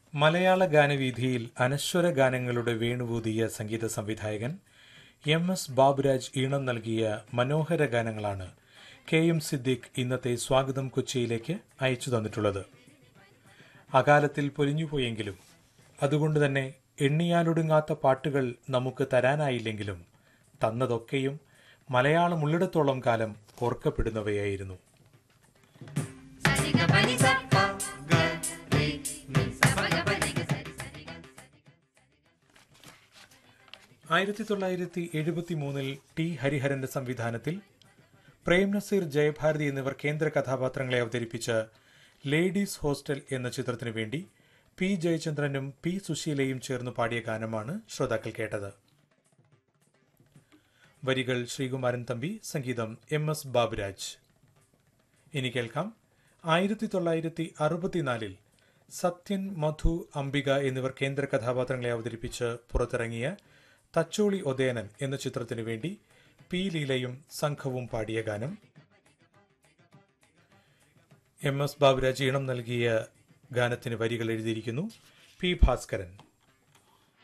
മലയാള ഗാനവീഥിയിൽ അനശ്വര ഗാനങ്ങളുടെ വേണുവൂതിയ സംഗീത സംവിധായകൻ M S Baburaj ഈണം നൽകിയ മനോഹര ഗാനങ്ങളാണ് കെ എം സിദ്ദിഖ് ഇന്നത്തെ സ്വാഗതം കൊച്ചിയിലേക്ക് അയച്ചു തന്നിട്ടുള്ളത് അകാലത്തിൽ പൊലിഞ്ഞുപോയെങ്കിലും അതുകൊണ്ട് തന്നെ എണ്ണിയാലൊടുങ്ങാത്ത പാട്ടുകൾ നമുക്ക് തരാനായില്ലെങ്കിലും തന്നതൊക്കെയും മലയാളം ഉള്ളിടത്തോളം കാലം ഓർക്കപ്പെടുന്നവയായിരുന്നു ആയിരത്തി തൊള്ളായിരത്തി എഴുപത്തി മൂന്നിൽ ടി ഹരിഹരന്റെ സംവിധാനത്തിൽ പ്രേം നസീർ ജയഭാരതി എന്നിവർ കേന്ദ്ര കഥാപാത്രങ്ങളെ അവതരിപ്പിച്ച ലേഡീസ് ഹോസ്റ്റൽ എന്ന ചിത്രത്തിനു വേണ്ടി പി ജയചന്ദ്രനും പി സുശീലയും ചേർന്ന് പാടിയ ഗാനമാണ് ശ്രോതാക്കൾ കേട്ടത് വരികൾ ശ്രീകുമാരൻ തമ്പി സംഗീതം എം എസ് ബാബുരാജ് ഇനി കേൾക്കാം ആയിരത്തി തൊള്ളായിരത്തി അറുപത്തിനാലിൽ സത്യൻ മധു അംബിക എന്നിവർ കേന്ദ്ര കഥാപാത്രങ്ങളെ അവതരിപ്പിച്ച് പുറത്തിറങ്ങിയ തച്ചോളി ഒതേനൻ എന്ന ചിത്രത്തിനു വേണ്ടി പി ലീലയും സംഘവും പാടിയ ഗാനം എം എസ് ബാബുരാജ് ഈണം നൽകിയ ഗാനത്തിന് വരികൾ എഴുതിയിരിക്കുന്നു പി ഭാസ്കരൻ